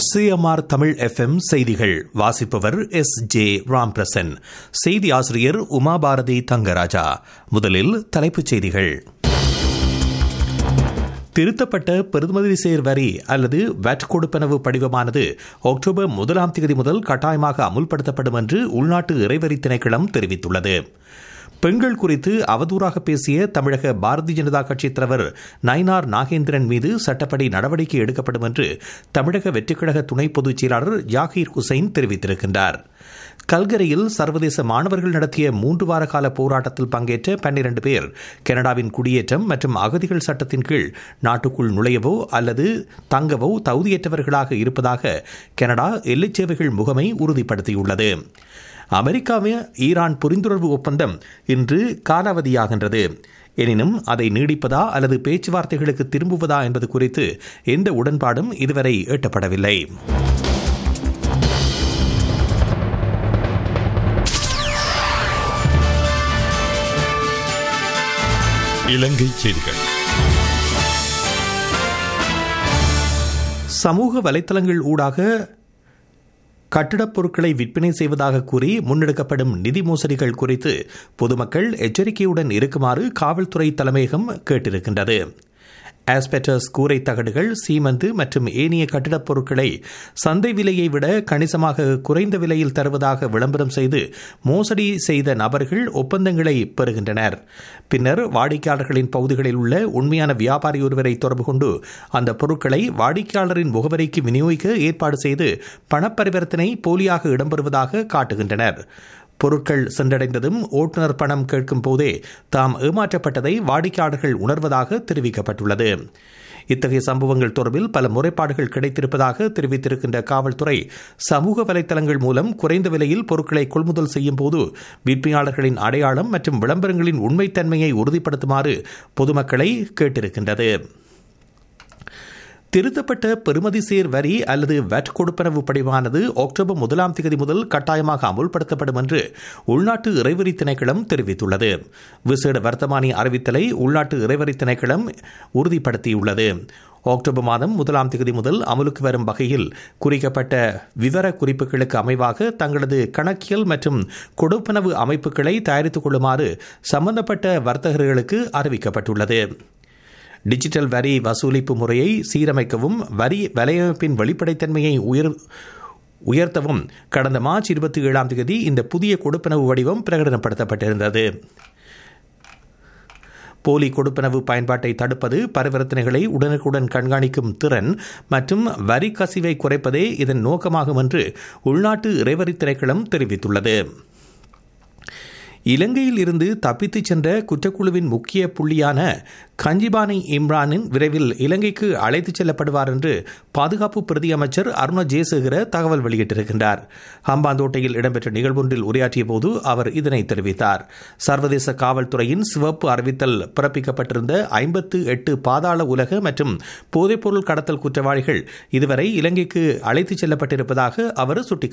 CMR Tamil FM செய்திகள் வாசிப்பவர் S J Ramprasan செய்தி ஆசிரியர் உமாபாரதி தங்கராஜா முதலில் தலைப்புச் செய்திகள் திருத்தப்பட்ட பெறுமதி சேர் வரி அல்லது வட் கொடுப்பனவு படிவமானது அக்டோபர் முதலாம் தேதி முதல் கட்டாயமாக அமுல்படுத்தப்படும் என்று உள்நாட்டு இறைவரி திணைக்களம் தெரிவித்துள்ளது பெண்கள் குறித்து அவதூறாக பேசிய தமிழக பாரதிய ஜனதா கட்சித் தலைவர் நயினார் நாகேந்திரன் மீது சட்டப்படி நடவடிக்கை எடுக்கப்படும் என்று தமிழக வெற்றிக்கழக துணை பொதுச் செயலாளர் ஜாகீர் ஹுசைன் தெரிவித்திருக்கின்றார் கல்கரையில் சர்வதேச மாணவர்கள் நடத்திய மூன்று வார கால போராட்டத்தில் பங்கேற்ற பன்னிரண்டு பேர் கனடாவின் குடியேற்றம் மற்றும் அகதிகள் சட்டத்தின் கீழ் நாட்டுக்குள் நுழையவோ அல்லது தங்கவோ தகுதியற்றவர்களாக இருப்பதாக கனடா எல்லைச் சேவைகள் முகமை உறுதிப்படுத்தியுள்ளது அமெரிக்காவின் ஈரான் புரிந்துணர்வு ஒப்பந்தம் இன்று காலாவதியாகின்றது எனினும் அதை நீடிப்பதா அல்லது பேச்சுவார்த்தைகளுக்கு திரும்புவதா என்பது குறித்து எந்த உடன்பாடும் இதுவரை எட்டப்படவில்லை இலங்கை செய்திகள் சமூக வலைத்தளங்கள் ஊடாக கட்டிடப் பொருட்களை விற்பனை செய்வதாக கூறி முன்னெடுக்கப்படும் நிதி மோசடிகள் குறித்து பொதுமக்கள் எச்சரிக்கையுடன் இருக்குமாறு காவல்துறை தலைமையகம் கேட்டிருக்கின்றது ஆஸ்பெட்டஸ் கூரை தகடுகள் சீமந்து மற்றும் ஏனைய கட்டிடப் பொருட்களை சந்தை விலையை விட கணிசமாக குறைந்த விலையில் தருவதாக விளம்பரம் செய்து மோசடி செய்த நபர்கள் ஒப்பந்தங்களை பெறுகின்றனர் பின்னர் வாடிக்கையாளர்களின் பகுதிகளில் உள்ள உண்மையான வியாபாரி ஒருவரை தொடர்பு கொண்டு அந்த பொருட்களை வாடிக்கையாளரின் முகவரிக்கு விநியோகிக்க ஏற்பாடு செய்து பணப்பரிவர்த்தனை போலியாக இடம்பெறுவதாக காட்டுகின்றனர் பொருட்கள் சென்றடைந்ததும் ஓட்டுநர் பணம் கேட்கும் போதே தாம் ஏமாற்றப்பட்டதை வாடிக்கையாளர்கள் உணர்வதாக தெரிவிக்கப்பட்டுள்ளது இத்தகைய சம்பவங்கள் தொடர்பில் பல முறைப்பாடுகள் கிடைத்திருப்பதாக தெரிவித்திருக்கின்ற காவல்துறை சமூக வலைதளங்கள் மூலம் குறைந்த விலையில் பொருட்களை கொள்முதல் செய்யும் போது விற்பனையாளர்களின் அடையாளம் மற்றும் விளம்பரங்களின் உண்மைத்தன்மையை உறுதிப்படுத்துமாறு பொதுமக்களை கேட்டிருக்கின்றது திருத்தப்பட்ட பெறுமதி சேர் வரி அல்லது வட் கொடுப்பனவு படிவானது அக்டோபர் முதலாம் தேதி முதல் கட்டாயமாக அமுல்படுத்தப்படும் என்று உள்நாட்டு இறைவரி திணைக்களம் தெரிவித்துள்ளது விசேட வர்த்தமானி அறிவித்தலை உள்நாட்டு இறைவரி திணைக்களம் உறுதிப்படுத்தியுள்ளது அக்டோபர் மாதம் முதலாம் தேதி முதல் அமலுக்கு வரும் வகையில் குறிக்கப்பட்ட விவர குறிப்புகளுக்கு அமைவாக தங்களது கணக்கியல் மற்றும் கொடுப்பனவு அமைப்புகளை தயாரித்துக் கொள்ளுமாறு சம்பந்தப்பட்ட வர்த்தகர்களுக்கு அறிவிக்கப்பட்டுள்ளது டிஜிட்டல் வரி வசூலிப்பு முறையை சீரமைக்கவும் வரி வலையமைப்பின் வெளிப்படைத்தன்மையை உயர் உயர்த்தவும் கடந்த மார்ச் இருபத்தி ஏழாம் தேதி இந்த புதிய கொடுப்பனவு வடிவம் பிரகடனப்படுத்தப்பட்டிருந்தது போலி கொடுப்பனவு பயன்பாட்டை தடுப்பது பரிவர்த்தனைகளை உடனுக்குடன் கண்காணிக்கும் திறன் மற்றும் வரி கசிவை குறைப்பதே இதன் நோக்கமாகும் என்று உள்நாட்டு இறைவரி திணைக்களம் தெரிவித்துள்ளது இலங்கையில் இருந்து தப்பித்துச் சென்ற குற்றக்குழுவின் முக்கிய புள்ளியான கஞ்சிபானி இம்ரானின் விரைவில் இலங்கைக்கு அழைத்துச் செல்லப்படுவார் என்று பாதுகாப்பு பிரதி அமைச்சர் அருண ஜெயசேகர தகவல் வெளியிட்டிருக்கின்றார் ஹம்பாந்தோட்டையில் இடம்பெற்ற நிகழ்வொன்றில் உரையாற்றிய போது அவர் இதனை தெரிவித்தார் சர்வதேச காவல்துறையின் சிவப்பு அறிவித்தல் பிறப்பிக்கப்பட்டிருந்த ஐம்பத்து எட்டு பாதாள உலக மற்றும் போதைப்பொருள் கடத்தல் குற்றவாளிகள் இதுவரை இலங்கைக்கு அழைத்துச் செல்லப்பட்டிருப்பதாக அவர் சுட்டிக்காட்டினார்